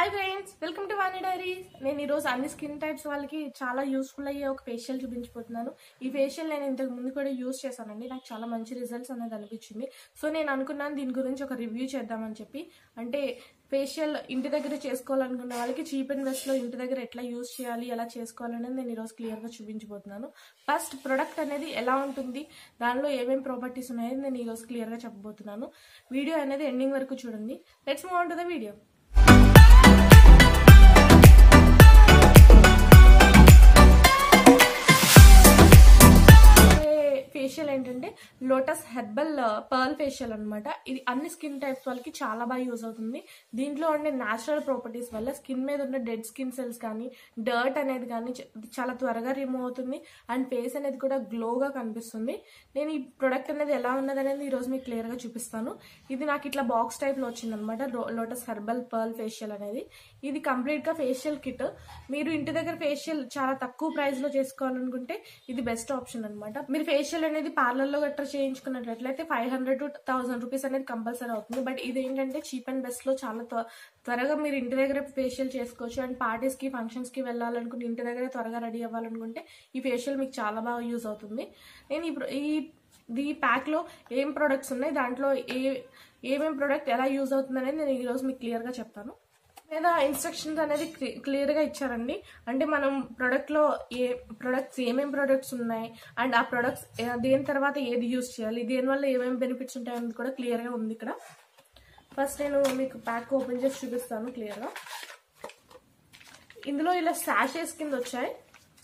hi friends welcome to Vani diaries నేను ఈరోజు అన్ని స్కిన్ టైప్స్ వాళ్ళకి చాలా యూస్ఫుల్ అయ్యే ఒక ఫేషియల్ చూపించబోతున్నాను ఈ ఫేషియల్ నేను ఇంతకు ముందు కూడా యూస్ చేశానండి నాకు చాలా మంచి రిజల్ట్స్ అనేది అనిపించింది సో నేను అనుకున్నాను దీని గురించి ఒక రివ్యూ చేద్దామని చెప్పి అంటే ఫేషియల్ ఇంటి దగ్గర చేసుకోవాలనుకున్న వాళ్ళకి చీప్ అండ్ బెస్ట్ లో ఇంటి దగ్గర ఎట్లా యూస్ చేయాలి ఎలా చేసుకోవాలనేది నేను ఈరోజు క్లియర్ గా చూపించబోతున్నాను ఫస్ట్ ప్రొడక్ట్ అనేది ఎలా ఉంటుంది దానిలో ఏమేమి ప్రాపర్టీస్ ఉన్నాయో నేను ఈరోజు క్లియర్ గా చెప్పబోతున్నాను వీడియో అనేది ఎండింగ్ వరకు చూడండి let's move on to the video facial ఏంటంటే లోటస్ హెర్బల్ పర్ల్ ఫేషియల్ అన్నమాట ఇది అన్ని స్కిన్ టైప్స్ వాళ్ళకి చాలా బాగా యూజ్ అవుతుంది దీంట్లో ఉండే న్యాచురల్ ప్రాపర్టీస్ వల్ల స్కిన్ మీద ఉన్న డెడ్ స్కిన్ సెల్స్ కానీ డర్ట్ అనేది కానీ చ- చాలా త్వరగా రిమూవ్ అవుతుంది అండ్ ఫేస్ అనేది కూడా గ్లోగా కనిపిస్తుంది నేను ఈ ప్రొడక్ట్ అనేది ఎలా ఉన్నది అనేది ఈ రోజు మీకు క్లియర్ గా చూపిస్తాను ఇది నాకు ఇట్లా బాక్స్ టైప్ లో వచ్చింది అనమాట లోటస్ హెర్బల్ పర్ల్ ఫేషియల్ అనేది ఇది కంప్లీట్ గా ఫేషియల్ కిట్ మీరు ఇంటి దగ్గర ఫేషియల్ చాలా తక్కువ ప్రైస్ లో చేసుకోవాలనుకుంటే ఇది బెస్ట్ ఆప్షన్ అన్నమాట మీరు ఫేషియల్ అనేది పార్లర్ లో గట్రా చేయించుకున్నట్లయితే five hundred to thousand rupees అనేది కంపల్సరీ అవుతుంది బట్ ఇది ఏంటంటే చీప్ అండ్ బెస్ట్ లో చాలా త్వ- త్వరగా మీరు ఇంటి దగ్గర ఫేషియల్ చేసుకోవచ్చు అండ్ పార్టీస్ కి ఫంక్షన్స్ కి వెళ్ళాలనుకుంటే ఇంటి దగ్గర త్వరగా రెడీ అవ్వాలనుకుంటే ఈ ఫేషియల్ మీకు చాలా బాగా యూజ్ అవుతుంది నేను ఈ pro- ఈ ఈ ప్యాక్ లో ఏం ప్రొడక్ట్స్ ఉన్నాయి దాంట్లో ఏ ఏమేం ప్రొడక్ట్ ఎలా యూజ్ అవుతుంది అనేది నేను ఈ రోజు మీకు క్లియర్ గా చెప్తాను మీద ఇన్స్ట్రక్షన్స్ అనేది క్లియర్ గా ఇచ్చారండి అంటే మనం ప్రొడక్ట్ లో ఏ ప్రొడక్ట్స్ ఏమేం ప్రొడక్ట్స్ ఉన్నాయి అండ్ ఆ ప్రొడక్ట్స్ దేని తర్వాత ఏది యూజ్ చేయాలి దేని వల్ల ఏమేమి బెనిఫిట్స్ ఉంటాయి అనేది కూడా క్లియర్ గా ఉంది ఇక్కడ ఫస్ట్ నేను మీకు ప్యాక్ ఓపెన్ చేసి చూపిస్తాను క్లియర్ గా ఇందులో ఇలా శాషెస్ కింద వచ్చాయి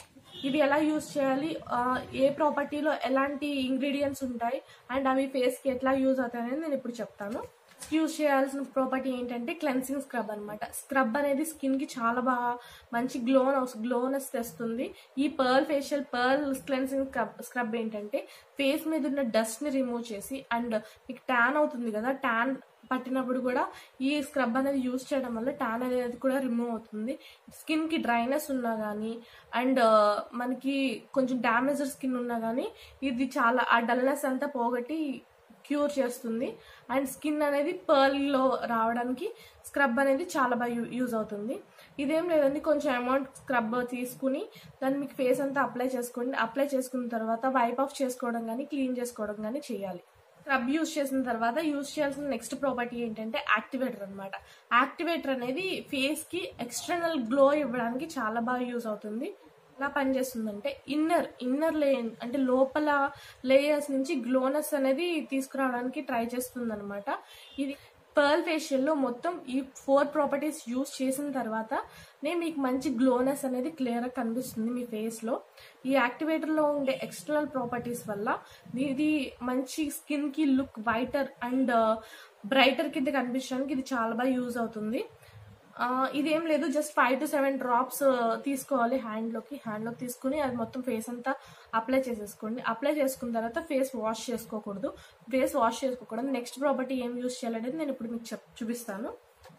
ఇది ఎలా యూజ్ చేయాలి ఆ, ఏ ప్రాపర్టీలో ఎలాంటి ఇంగ్రీడియంట్స్ ఉంటాయి అండ్ అవి ఫేస్ కి ఎట్లా యూజ్ అవుతాయి అనేది నేను ఇప్పుడు చెప్తాను యూజ్ చేయాల్సిన ప్రాపర్టీ ఏంటంటే క్లెన్సింగ్ స్క్రబ్ అన్నమాట స్క్రబ్ అనేది స్కిన్ కి చాలా బాగా మంచి గ్లో గ్లోనెస్ తెస్తుంది ఈ pearl facial pearl cleansing scrub scrub ఏంటంటే ఫేస్ మీద ఉన్న డస్ట్ ని రిమూవ్ చేసి అండ్ మీకు ట్యాన్ అవుతుంది కదా ట్యాన్ పట్టినప్పుడు కూడా ఈ స్క్రబ్ అనేది యూజ్ చేయడం వల్ల ట్యాన్ అనేది కూడా రిమూవ్ అవుతుంది స్కిన్ కి డ్రైనెస్ ఉన్నా కానీ అండ్ మనకి కొంచెం డ్యామేజ్డ్ స్కిన్ ఉన్నా కానీ ఇది చాలా ఆ డల్నెస్ అంతా పోగొట్టి క్యూర్ చేస్తుంది అండ్ స్కిన్ అనేది పర్ల్ లో రావడానికి స్క్రబ్ అనేది చాలా బాగా యూ- యూజ్ అవుతుంది ఇదేం లేదండి కొంచెం అమౌంట్ స్క్రబ్ తీసుకుని దాన్ని మీకు ఫేస్ అంతా అప్లై చేసుకోండి అప్లై చేసుకున్న తర్వాత వైప్ ఆఫ్ చేసుకోవడం కానీ క్లీన్ చేసుకోవడం కానీ చేయాలి స్క్రబ్ యూజ్ చేసిన తర్వాత యూజ్ చేయాల్సిన నెక్స్ట్ ప్రాపర్టీ ఏంటంటే యాక్టివేటర్ అన్నమాట యాక్టివేటర్ అనేది ఫేస్ కి ఎక్స్టర్నల్ గ్లో ఇవ్వడానికి చాలా బాగా యూజ్ అవుతుంది ఎలా పనిచేస్తుందంటే ఇన్నర్ ఇన్నర్ లే అంటే లోపల లేయర్స్ నుంచి గ్లోనెస్ అనేది తీసుకురావడానికి ట్రై చేస్తుంది అనమాట ఇది పర్ల్ ఫేషియల్ లో మొత్తం ఈ ఫోర్ ప్రాపర్టీస్ యూజ్ చేసిన తర్వాత నేను మీకు మంచి గ్లోనెస్ అనేది క్లియర్ గా కనిపిస్తుంది మీ ఫేస్ లో ఈ యాక్టివేటర్ లో ఉండే ఎక్స్టర్నల్ ప్రాపర్టీస్ వల్ల ఇది మంచి స్కిన్ కి లుక్ వైటర్ అండ్ బ్రైటర్ కింద కనిపించడానికి ఇది చాలా బాగా యూజ్ అవుతుంది ఆ, ఇదేం లేదు just five to seven drops తీసుకోవాలి హ్యాండ్ లోకి హ్యాండ్ లోకి తీసుకుని అది మొత్తం ఫేస్ అంతా అప్లై చేసేసుకోండి అప్లై చేసుకున్న తర్వాత ఫేస్ వాష్ చేసుకోకూడదు ఫేస్ వాష్ చేసుకోకూడదు నెక్స్ట్ ప్రాపర్టీ ఏం యూస్ చేయాలనేది నేను ఇప్పుడు మీకు చెప్ చూపిస్తాను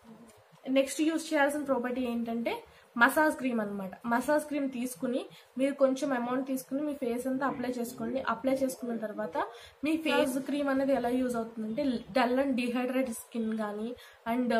నెక్స్ట్ యూస్ చేయాల్సిన ప్రాపర్టీ ఏంటంటే మసాజ్ క్రీమ్ అన్నమాట మసాజ్ క్రీమ్ తీసుకుని మీరు కొంచెం అమౌంట్ తీసుకుని మీ ఫేస్ అంతా అప్లై చేసుకోండి అప్లై చేసుకున్న తర్వాత మీ ఫేస్ క్రీమ్ అనేది ఎలా యూజ్ అవుతుందంటే డల్ అండ్ డిహైడ్రేట్ స్కిన్ కానీ అండ్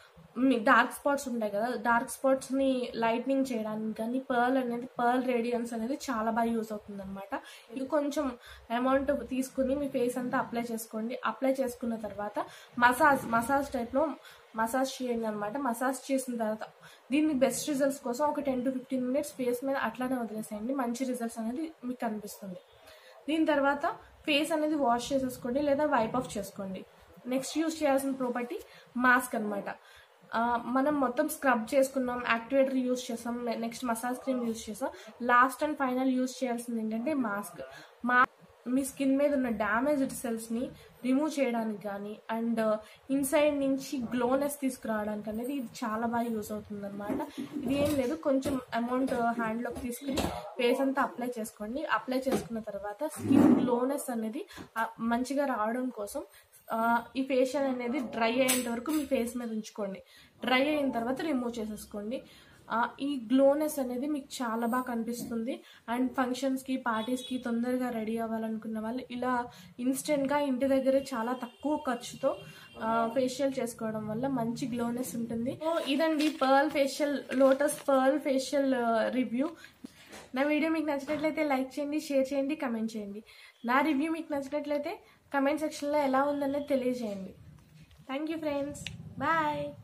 మీ డార్క్ స్పాట్స్ ఉంటాయి కదా డార్క్ స్పాట్స్ ని లైట్నింగ్ చేయడానికి కానీ పర్ల్ అనేది పర్ల్ రేడియన్స్ అనేది చాలా బాగా యూజ్ అవుతుంది అనమాట ఇది కొంచెం అమౌంట్ తీసుకుని మీ ఫేస్ అంతా అప్లై చేసుకోండి అప్లై చేసుకున్న తర్వాత మసాజ్ మసాజ్ టైప్ లో మసాజ్ చేయండి అనమాట మసాజ్ చేసిన తర్వాత దీన్ని బెస్ట్ రిజల్ట్స్ కోసం ఒక ten to fifteen minutes face మీద అట్లానే వదిలేసేయండి మంచి రిజల్ట్స్ అనేది మీకు కనిపిస్తుంది దీని తర్వాత ఫేస్ అనేది వాష్ చేసేసుకోండి లేదా వైప్ ఆఫ్ చేసుకోండి నెక్స్ట్ యూజ్ చేయాల్సిన ప్రాపర్టీ మాస్క్ అన్నమాట ఆ, మనం మొత్తం స్క్రబ్ చేసుకున్నాం యాక్టివేటర్ యూజ్ చేసాం నెక్స్ట్ మసాజ్ క్రీమ్ యూజ్ చేసాం లాస్ట్ అండ్ ఫైనల్ యూజ్ చేయాల్సింది ఏంటంటే మాస్క్ మా మీ స్కిన్ మీద ఉన్న డ్యామేజ్డ్ సెల్స్ ని రిమూవ్ చేయడానికి కానీ అండ్ ఇన్సైడ్ నుంచి గ్లోనెస్ తీసుకురావడానికి అనేది ఇది చాలా బాగా యూజ్ అవుతుంది అనమాట ఇది ఏం లేదు కొంచెం అమౌంట్ హ్యాండ్ లోకి తీసుకుని ఫేస్ అంతా అప్లై చేసుకోండి అప్లై చేసుకున్న తర్వాత స్కిన్ గ్లోనెస్ అనేది ఆ, మంచిగా రావడం కోసం ఆ, ఈ ఫేషియల్ అనేది డ్రై అయ్యేంత వరకు మీ ఫేస్ మీద ఉంచుకోండి డ్రై అయిన తర్వాత రిమూవ్ చేసేసుకోండి ఆ, ఈ గ్లోనెస్ అనేది మీకు చాలా బాగా కనిపిస్తుంది అండ్ ఫంక్షన్స్కి పార్టీస్కి తొందరగా రెడీ అవ్వాలనుకున్న వాళ్ళు ఇలా ఇన్స్టెంట్గా ఇంటి దగ్గరే చాలా తక్కువ ఖర్చుతో ఫేషియల్ చేసుకోవడం వల్ల మంచి గ్లోనెస్ ఉంటుంది సో ఇదండి pearl facial Lotus pearl facial review నా వీడియో మీకు నచ్చినట్లయితే లైక్ చేయండి షేర్ చేయండి కమెంట్ చేయండి నా రివ్యూ మీకు నచ్చినట్లయితే కమెంట్ సెక్షన్లో ఎలా ఉందనేది తెలియజేయండి థ్యాంక్ యూ ఫ్రెండ్స్ బాయ్